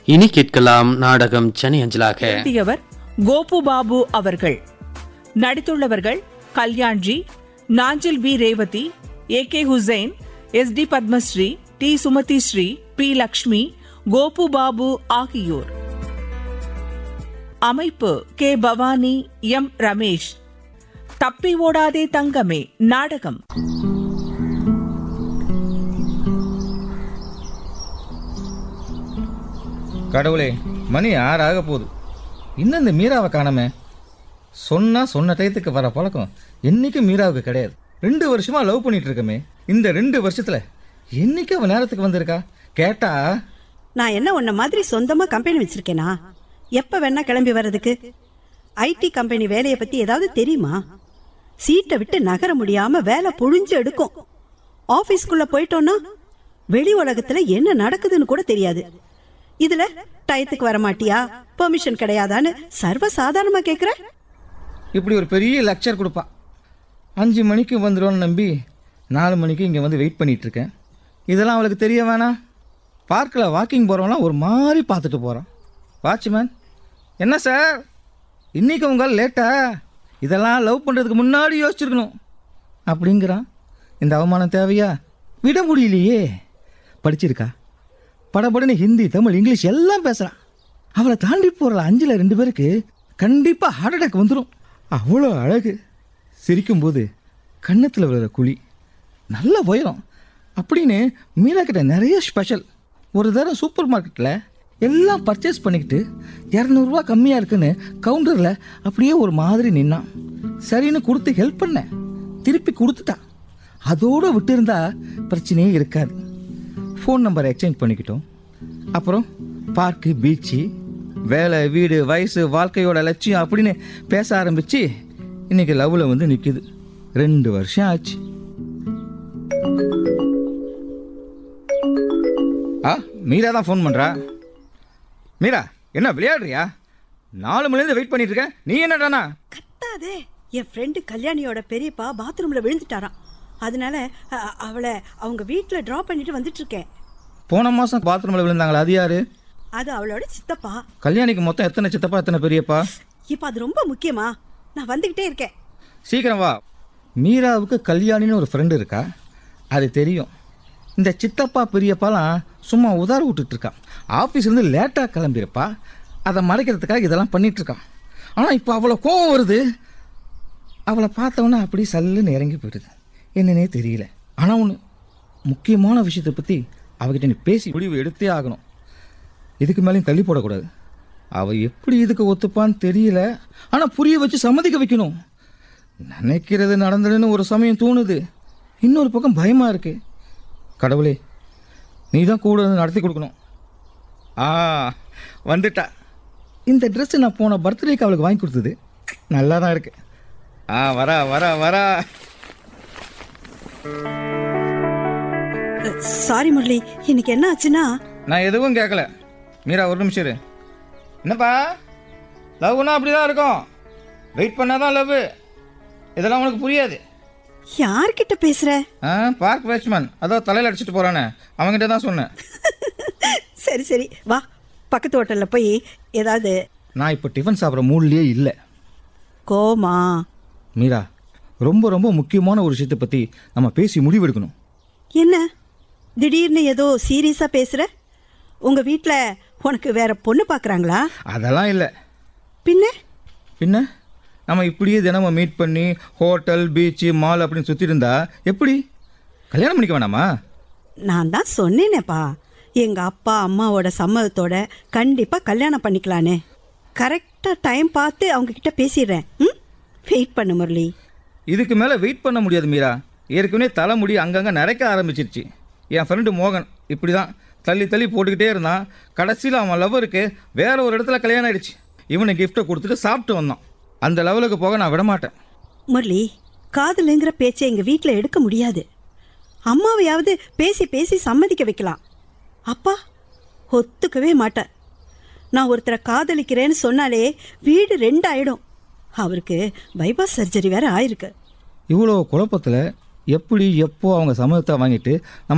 இனி கேட்கலாம் நாடகம் சென்னை அஞ்சலாக எழுதியவர் கோபு பாபு அவர்கள் நடித்துள்ளவர்கள் Kalyanji Nanjil P Revathi A K Hussain S D Padmashri D Sumathi Sri P Lakshmi Gopu Babu ஆகியோர் அமைப்பு கே பவானி எம் ரமேஷ் தப்பி ஓடாதே தங்கமே நாடகம் கடவுளே மணி ஆறாக போகுது இன்னும் இந்த மீராவை காணமே சொன்னா சொன்ன டயத்துக்கு வர பழக்கம் என்னைக்கும் மீராவுக்கு கிடையாது ரெண்டு வருஷமா லவ் பண்ணிட்டு இருக்கமே இந்த ரெண்டு வருஷத்துல என்னைக்கு அவன் நேரத்துக்கு வந்திருக்கா கேட்டா நான் என்ன உன்ன மாதிரி சொந்தமா கம்பெனி வச்சிருக்கேனா எப்ப வேணா கிளம்பி வர்றதுக்கு ஐடி கம்பெனி வேலையை பத்தி ஏதாவது தெரியுமா சீட்டை விட்டு நகர முடியாம வேலை புழிஞ்சு எடுக்கும் ஆபீஸ்க்குள்ள போயிட்டோம்னா வெளி உலகத்துல என்ன நடக்குதுன்னு கூட தெரியாது இதுல டயத்துக்கு வர மாட்டியா பெர்மிஷன் கிடையாதான்னு சர்வ சாதாரணமா கேக்குற இப்படி ஒரு பெரிய லெக்சர் கொடுப்பா அஞ்சு மணிக்கு வந்துடும்னு நம்பி நாலு மணிக்கு இங்கே வந்து வெயிட் பண்ணிட்டு இருக்கேன் இதெல்லாம் அவளுக்கு தெரிய வேணாம் பார்க்கில் வாக்கிங் போகிறவங்களாம் ஒரு மாதிரி பார்த்துட்டு போகிறான் வாட்ச்மேன் என்ன சார் இன்னைக்கு உங்களால் லேட்டா இதெல்லாம் லவ் பண்ணுறதுக்கு முன்னாடி யோசிச்சிருக்கணும் அப்படிங்கிறான் இந்த அவமானம் தேவையா விட முடியலையே படிச்சிருக்கா படபடன்னு ஹிந்தி தமிழ் இங்கிலீஷ் எல்லாம் பேசுகிறான் அவளை தாண்டி போகிற அஞ்சில் ரெண்டு பேருக்கு கண்டிப்பாக ஹார்ட் அட்டாக் வந்துடும் அவ்வளோ அழகு சிரிக்கும்போது கன்னத்தில் விழுற குழி நல்ல உயரம் அப்படின்னு மீனா கிட்ட நிறைய ஸ்பெஷல் ஒரு தடவை சூப்பர் மார்க்கெட்டில் எல்லாம் பர்ச்சேஸ் பண்ணிக்கிட்டு இரநூறுவா கம்மியாக இருக்குன்னு கவுண்டரில் அப்படியே ஒரு மாதிரி நின்னான் சரின்னு கொடுத்து ஹெல்ப் பண்ணேன் திருப்பி கொடுத்துட்டான் அதோடு விட்டிருந்தா பிரச்சனையே இருக்காது ஃபோன் நம்பரை எக்ஸ்சேஞ்ச் பண்ணிக்கிட்டோம் அப்புறம் பார்க்கு பீச்சு வேலை வீடு வயசு வாழ்க்கையோட லட்சியம் அப்படின்னு பேச ஆரம்பிச்சு இன்னைக்கு லவ்வில் வந்து நிற்கிது ரெண்டு வருஷம் ஆச்சு ஆ மீரா தான் ஃபோன் பண்ணுறா மீரா என்ன விளையாடுறியா நாலு மணிலேருந்து வெயிட் பண்ணிட்டு இருக்கேன் நீ என்னடானா கத்தாதே என் ஃப்ரெண்டு கல்யாணியோட பெரியப்பா பாத்ரூம்ல விழுந்துட்டாராம் அதனால அ- அவளை அவங்க வீட்ல டிராப் பண்ணிட்டு வந்துட்டு இருக்கேன் போன மாதம் பாத்ரூமில் விழுந்தாங்களா அது யாரு அது அவளோட சித்தப்பா கல்யாணிக்கு மொத்தம் எத்தனை சித்தப்பா எத்தனை பெரியப்பா இப்ப அது ரொம்ப முக்கியமா நான் வந்துகிட்டே இருக்கேன் சீக்கிரம் வா மீராவுக்கு கல்யாணின்னு ஒரு ஃப்ரெண்டு இருக்கா அது தெரியும் இந்த சித்தப்பா பெரியப்பாலாம் சும்மா உதார விட்டுட்டு இருக்கான் ஆஃபீஸ்லேருந்து லேட்டாக கிளம்பியிருப்பா அதை மறைக்கிறதுக்காக இதெல்லாம் பண்ணிட்டு இருக்கான் ஆனால் இப்போ அவ்வளோ கோவம் வருது அவளை பார்த்தவொன்னே அப்படி சல்லுன்னு இறங்கி போயிடுது என்னன்னே தெரியல ஆனால் ஒன்று முக்கியமான விஷயத்தை பற்றி அவகிட்ட நீ பேசி முடிவு எடுத்தே ஆகணும் இதுக்கு மேலேயும் தள்ளி போடக்கூடாது அவள் எப்படி இதுக்கு ஒத்துப்பான்னு தெரியல ஆனால் புரிய வச்சு சம்மதிக்க வைக்கணும் நினைக்கிறது நடந்ததுன்னு ஒரு சமயம் தோணுது இன்னொரு பக்கம் பயமா இருக்கு கடவுளே நீ தான் கூட இருந்து நடத்தி கொடுக்கணும் ஆ வந்துட்டா இந்த Dress நான் போன பர்த்டேக்கு அவளுக்கு வாங்கி கொடுத்தது நல்லா தான் இருக்கு ஆ வரா வரா வரா சாரி முரளி இன்னைக்கு என்ன ஆச்சுன்னா நான் எதுவும் கேட்கல மீரா ஒரு நிமிஷம் இரு என்னப்பா லவ்னா அப்படி தான் இருக்கும் வெயிட் பண்ணாதான் லவ் இதெல்லாம் உனக்கு புரியாது யார்கிட்ட பேசுற ஆ பார்க் வாட்ச்மேன் அதோ தலையில் அடிச்சிட்டு போறானே அவன்கிட்ட தான் சொன்னேன் சரி சரி வா பக்கத்து ஹோட்டல்ல போய் ஏதாவது நான் இப்போ டிஃபன் சாப்பிட்ற மூட்லேயே இல்லை கோமா மீரா ரொம்ப ரொம்ப முக்கியமான ஒரு விஷயத்தை பற்றி நம்ம பேசி முடிவெடுக்கணும் என்ன திடீர்னு ஏதோ சீரியஸா பேசுற உங்க வீட்ல உனக்கு வேற பொண்ணு பாக்குறாங்களா அதெல்லாம் இல்லை பின்ன பின்ன நம்ம இப்படியே தினமும் மீட் பண்ணி ஹோட்டல் பீச்சு மால் அப்படின்னு சுற்றிட்டு இருந்தா எப்படி கல்யாணம் பண்ணிக்க வேணாமா நான் தான் சொன்னேனேப்பா எங்க அப்பா அம்மாவோட சம்மதத்தோட கண்டிப்பா கல்யாணம் பண்ணிக்கலானே கரெக்டா டைம் பார்த்து அவங்க கிட்ட பேசிடுறேன் ம் வெயிட் பண்ணு முரளி இதுக்கு மேலே வெயிட் பண்ண முடியாது மீரா ஏற்கனவே தலைமுடி அங்கங்கே நரைக்க ஆரம்பிச்சிருச்சு என் ஃப்ரெண்டு மோகன் இப்படி தான் தள்ளி தள்ளி போட்டுக்கிட்டே இருந்தான் கடைசியில் அவன் லவ்வருக்கு வேற ஒரு இடத்துல கல்யாணம் ஆயிடுச்சு இவனை கிஃப்ட்டை கொடுத்துட்டு சாப்பிட்டு வந்தான் அந்த லெவலுக்கு போக நான் விடமாட்டேன் முரளி காதலுங்கிற பேச்சை எங்க வீட்ல எடுக்க முடியாது அம்மாவையாவது பேசி பேசி சம்மதிக்க வைக்கலாம் அப்பா ஒத்துக்கவே மாட்டார் நான் ஒருத்தரை காதலிக்கிறேன்னு சொன்னாலே வீடு ரெண்டாயிடும் அவருக்கு பைபாஸ் சர்ஜரி வேற ஆயிருக்கு இவ்வளோ குழப்பத்தில் எப்படி எப்போ அவங்க சம்மதத்தை வாங்கிட்டு நம்ம